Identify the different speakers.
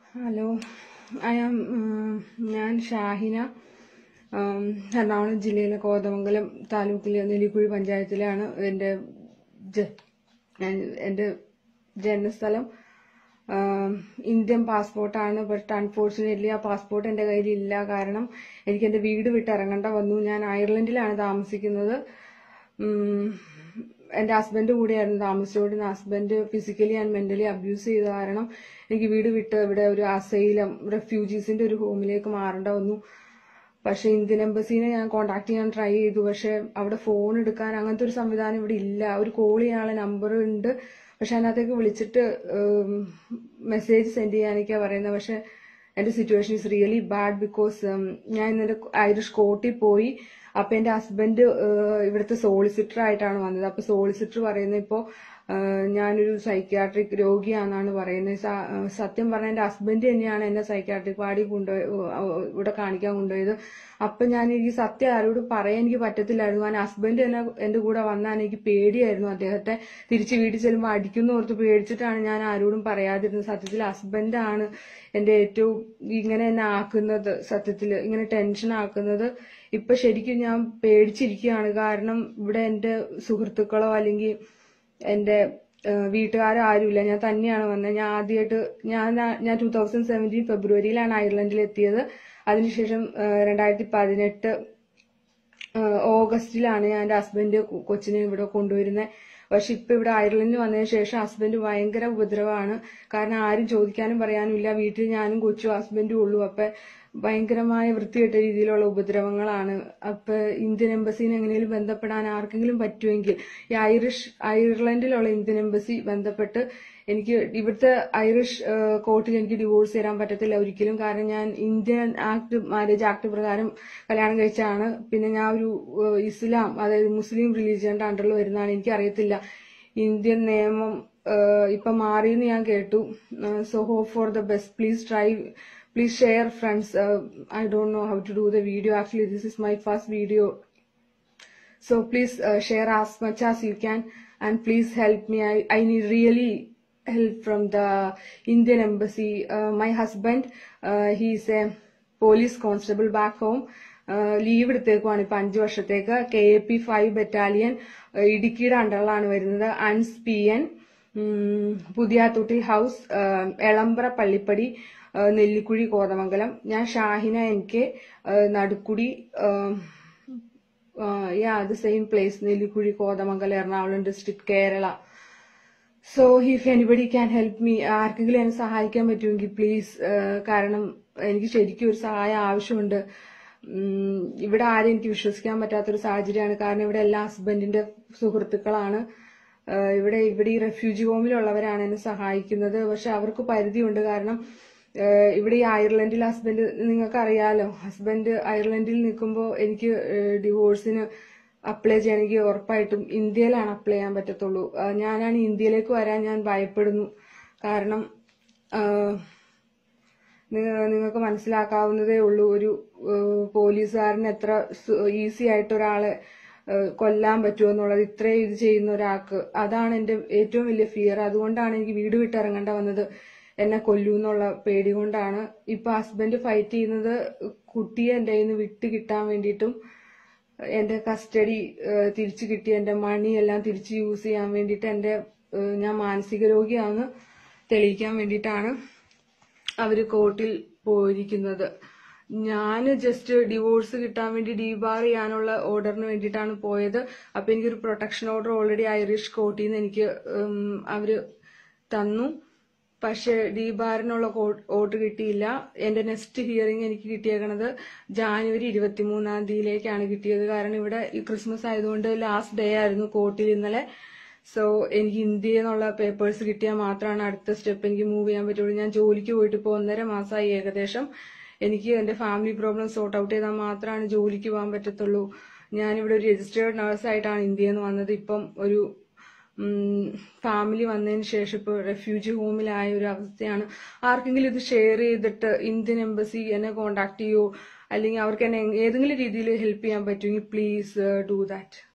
Speaker 1: Hello I am ഞാൻ ഷാഹിന ഉം, എറണാകുളം ജില്ലയിലെ കോതമംഗലം താലൂക്കിലെ നെല്ലിക്കുഴി പഞ്ചായത്തിലാണ് എൻ്റെ ജ- ഞാൻ- എൻ്റെ ജന്മസ്ഥലം ഉം, ഇന്ത്യൻ പാസ്പോർട്ടാണ് ബട്ട് അൺഫോർച്ചുനേറ്റ്ലി ആ പാസ്പോർട്ട് എൻ്റെ കയ്യിലില്ല കാരണം എനിക്ക് എൻ്റെ വീട് വിട്ട് ഇറങ്ങേണ്ട വന്നു ഞാൻ അയർലൻഡിലാണ് താമസിക്കുന്നത് ഉം, എൻ്റെ ഹസ്ബൻഡ് കൂടെയായിരുന്നു താമസിച്ചുകൊണ്ടിരുന്ന husband physically and mentally abuse ചെയ്ത കാരണം എനിക്ക് വീട് വിട്ട് ഇവിടെ ഒരു അസൈലം റെഫ്യൂജീസിന്റെ ഒരു ഹോമിലേക്ക് മാറേണ്ട വന്നു പക്ഷെ ഇന്ത്യൻ എംബസീനെ ഞാൻ കോണ്ടാക്ട് ചെയ്യാൻ ട്രൈ ചെയ്തു പക്ഷെ അവിടെ ഫോൺ എടുക്കാൻ അങ്ങനത്തെ ഒരു സംവിധാനം ഇവിടെ ഇല്ല ഒരു കോൾ ചെയ്യാനുള്ള നമ്പർ ഉണ്ട് പക്ഷെ അതിനകത്തേക്ക് വിളിച്ചിട്ട് മെസ്സേജ് സെൻഡ് ചെയ്യാനൊക്കെയാണ് പറയുന്നത് പക്ഷെ എന്റെ situation is really bad because ഞാൻ ഇന്നലെ ഐറിഷ് കോർട്ടിൽ പോയി അപ്പൊ എന്റെ ഹസ്ബൻഡ് ഇവിടുത്തെ സോളിസിറ്റർ ആയിട്ടാണ് വന്നത് അപ്പൊ സോളിസിറ്റർ പറയുന്നത് ഇപ്പോ ഏഹ് ഞാനൊരു സൈക്യാട്രിക് രോഗിയാണെന്നാണ് പറയുന്നത് സ- ഏഹ് സത്യം പറഞ്ഞ എന്റെ ഹസ്ബൻഡ് തന്നെയാണ് എന്നെ സൈക്യാട്രിക് വാർഡിൽ കൊണ്ടുപോയി ഏഹ് ഇവിടെ കാണിക്കാൻ കൊണ്ടുപോയത് അപ്പൊ ഞാൻ എനിക്ക് സത്യം ആരോടും പറയാൻ എനിക്ക് പറ്റത്തില്ലായിരുന്നു കാരണം ഹസ്ബൻഡ് തന്നെ എന്റെ കൂടെ വന്നാൽ എനിക്ക് പേടിയായിരുന്നു അദ്ദേഹത്തെ തിരിച്ച് വീട്ടിൽ ചെല്ലുമ്പോൾ അടിക്കുന്നു ഓർത്ത് പേടിച്ചിട്ടാണ് ഞാൻ ആരോടും പറയാതിരുന്നത് സത്യത്തിൽ ഹസ്ബൻഡാണ് എന്റെ ഏറ്റവും ഇങ്ങനെ എന്നെ ആക്കുന്നത് സത്യത്തിൽ ഇങ്ങനെ ടെൻഷൻ ആക്കുന്നത് ഇപ്പൊ ശരിക്കും ഞാൻ പേടിച്ചിരിക്കുകയാണ് കാരണം ഇവിടെ എന്റെ സുഹൃത്തുക്കളോ അല്ലെങ്കിൽ എന്റെ ഏഹ് വീട്ടുകാരോ ആരുമില്ല ഞാൻ തന്നെയാണ് വന്നത് ഞാൻ ആദ്യമായിട്ട് ഞാൻ ഞാൻ ടൂ തൗസൻഡ് സെവൻറ്റീൻ ഫെബ്രുവരിയിലാണ് അയർലൻഡിൽ എത്തിയത് അതിനുശേഷം ഏഹ് രണ്ടായിരത്തി പതിനെട്ട് ഏഹ് ഓഗസ്റ്റിലാണ് ഞാൻ എൻ്റെ ഹസ്ബൻഡ് കൊച്ചിനെ ഇവിടെ കൊണ്ടുവരുന്നത് പക്ഷെ ഇപ്പൊ ഇവിടെ അയർലൻഡിൽ വന്നതിന് ശേഷം ഹസ്ബൻഡ് ഭയങ്കര ഉപദ്രവമാണ് കാരണം ആരും ചോദിക്കാനും പറയാനും ഇല്ല വീട്ടിൽ ഞാനും കൊച്ചും ഹസ്ബൻഡും ഉള്ളൂ അപ്പൊ ഭയങ്കരമായ വൃത്തികെട്ട രീതിയിലുള്ള ഉപദ്രവങ്ങളാണ് അപ്പൊ ഇന്ത്യൻ എംബസിനെ എങ്ങനെയും ബന്ധപ്പെടാൻ ആർക്കെങ്കിലും പറ്റുമെങ്കിൽ ഈ ഐറിഷ് അയർലൻഡിലുള്ള ഇന്ത്യൻ എംബസി ബന്ധപ്പെട്ട് എനിക്ക് ഇവിടുത്തെ ഐറിഷ് ഏഹ്, കോർട്ടിൽ എനിക്ക് ഡിവോഴ്സ് തരാൻ പറ്റത്തില്ല ഒരിക്കലും കാരണം ഞാൻ ഇന്ത്യൻ ആക്ട് മാരേജ് ആക്ട് പ്രകാരം കല്യാണം കഴിച്ചാണ് പിന്നെ ഞാൻ ഒരു ഏഹ്, ഇസ്ലാം അതായത് മുസ്ലിം റിലീജിയന്റെ അണ്ടറിൽ വരുന്നതാണ് എനിക്ക് അറിയത്തില്ല ഇന്ത്യൻ നിയമം ഏഹ്, ഇപ്പൊ മാറിയെന്ന് ഞാൻ കേട്ടു so hope for the best please try please share friends I don't know how to do the video actually this is my first video So please uh, share as much as you can and please help me. I, I need really help from the Indian embassy. Uh, my husband, uh, he's a police constable back home. Leave എടുത്തേക്കുവാണ് ഇപ്പൊ അഞ്ചു വർഷത്തേക്ക് K A P five battalion ഇടുക്കിയുടെ അണ്ടറിലാണ് വരുന്നത് അൻസ് P N Puthiyathutti house ആ, എളമ്പ്ര പള്ളിപ്പടി ആ, നെല്ലിക്കുഴി കോതമംഗലം ഞാൻ ഷാഹിന എൻ കെ ആ, നടുക്കുടി ആ, uh, yeah, the same place, Nelikuri, Kodamangala, Ernakulam district, Kerala. So if anybody can help me ആർക്കെങ്കിലും എന്നെ സഹായിക്കാൻ പറ്റുമെങ്കിൽ പ്ലീസ് കാരണം എനിക്ക് ശരിക്കും ഒരു സഹായം ആവശ്യമുണ്ട് ഉം, ഇവിടെ ആരും എനിക്ക് വിശ്വസിക്കാൻ പറ്റാത്തൊരു സാഹചര്യമാണ് കാരണം ഇവിടെ എല്ലാ ഹസ്ബൻഡിന്റെ സുഹൃത്തുക്കളാണ് ഏഹ് ഇവിടെ ഇവിടെ ഈ റെഫ്യൂജി ഹോമിലുള്ളവരാണ് എന്നെ സഹായിക്കുന്നത് പക്ഷെ അവർക്ക് പരിധിയുണ്ട് കാരണം ഏഹ് ഇവിടെ ഈ അയർലൻഡിൽ ഹസ്ബൻഡ് നിങ്ങൾക്ക് അറിയാലോ ഹസ്ബൻഡ് അയർലൻഡിൽ നിൽക്കുമ്പോൾ എനിക്ക് ഡിവോഴ്സിന് അപ്ലൈ ചെയ്യണമെങ്കിൽ ഉറപ്പായിട്ടും ഇന്ത്യയിലാണ് അപ്ലൈ ചെയ്യാൻ പറ്റത്തുള്ളൂ ഏഹ് ഞാനാണ് ഇന്ത്യയിലേക്ക് വരാൻ ഞാൻ ഭയപ്പെടുന്നു കാരണം ഏഹ് നിങ്ങ- നിങ്ങൾക്ക് മനസ്സിലാക്കാവുന്നതേ ഉള്ളൂ ഒരു ഏഹ് പോലീസുകാരന് എത്ര ഈസി ആയിട്ട് ഒരാളെ ഏഹ് കൊല്ലാൻ പറ്റുമോ എന്നുള്ളത് ഇത്രയും ഇത് ചെയ്യുന്ന ഒരാൾക്ക് അതാണ് എന്റെ ഏറ്റവും വലിയ ഫിയർ അതുകൊണ്ടാണ് എനിക്ക് വീട് വിട്ടിറങ്ങേണ്ട വന്നത് എന്നെ കൊല്ലൂ എന്നുള്ള പേടി കൊണ്ടാണ് ഇപ്പൊ ഹസ്ബൻഡ് ഫൈറ്റ് ചെയ്യുന്നത് കുട്ടിയെ എന്റെ കയ്യിൽ നിന്ന് വിട്ട് കിട്ടാൻ വേണ്ടിയിട്ടും എന്റെ കസ്റ്റഡി തിരിച്ചു കിട്ടി എന്റെ മണി എല്ലാം തിരിച്ച് യൂസ് ചെയ്യാൻ വേണ്ടിയിട്ട് എന്റെ ഏഹ് ഞാൻ മാനസിക രോഗിയാണെന്ന് തെളിയിക്കാൻ വേണ്ടിയിട്ടാണ് അവര് കോർട്ടിൽ പോയിരിക്കുന്നത് ഞാൻ ജസ്റ്റ് ഡിവോഴ്സ് കിട്ടാൻ വേണ്ടി ഡീബാർ ചെയ്യാനുള്ള ഓർഡറിന് വേണ്ടിയിട്ടാണ് പോയത് അപ്പൊ എനിക്കൊരു പ്രൊട്ടക്ഷൻ ഓർഡർ ഓൾറെഡി ഐറിഷ് കോർട്ടിൽ നിന്ന് എനിക്ക് ഉം, അവര് തന്നു പക്ഷെ ഡീബാറിനുള്ള ഓർഡർ കിട്ടിയില്ല എന്റെ നെക്സ്റ്റ് ഹിയറിംഗ് എനിക്ക് കിട്ടിയേക്കണത് ജാനുവരി ഇരുപത്തിമൂന്നാം തീയതിയിലേക്കാണ് കിട്ടിയത് കാരണം ഇവിടെ ഈ ക്രിസ്മസ് ആയതുകൊണ്ട് ലാസ്റ്റ് ഡേ ആയിരുന്നു കോർട്ടിൽ ഇന്നലെ സോ എനിക്ക് ഇന്ത്യയിൽ നിന്നുള്ള പേപ്പേഴ്സ് കിട്ടിയാൽ മാത്രമാണ് അടുത്ത സ്റ്റെപ്പ് എനിക്ക് മൂവ് ചെയ്യാൻ പറ്റുള്ളൂ ഞാൻ ജോലിക്ക് പോയിട്ട് ഇപ്പോൾ ഒന്നര മാസമായി ഏകദേശം എനിക്ക് എന്റെ ഫാമിലി പ്രോബ്ലം സോർട്ട് ഔട്ട് ചെയ്താൽ മാത്രമാണ് ജോലിക്ക് പോകാൻ പറ്റത്തുള്ളൂ ഞാനിവിടെ ഒരു രജിസ്റ്റേർഡ് നഴ്സായിട്ടാണ് ഇന്ത്യയിൽ നിന്ന് വന്നത് ഇപ്പം ഒരു ഫാമിലി വന്നതിന് ശേഷം ഇപ്പോൾ റെഫ്യൂജി ഹോമിലായ ഒരു അവസ്ഥയാണ് ആർക്കെങ്കിലും ഇത് ഷെയർ ചെയ്തിട്ട് ഇന്ത്യൻ എംബസി എന്നെ കോണ്ടാക്ട് ചെയ്യോ അല്ലെങ്കിൽ അവർക്ക് എന്നെ ഏതെങ്കിലും രീതിയിൽ ഹെൽപ്പ് ചെയ്യാൻ പറ്റുമെങ്കിൽ പ്ലീസ് ഡു ദാറ്റ്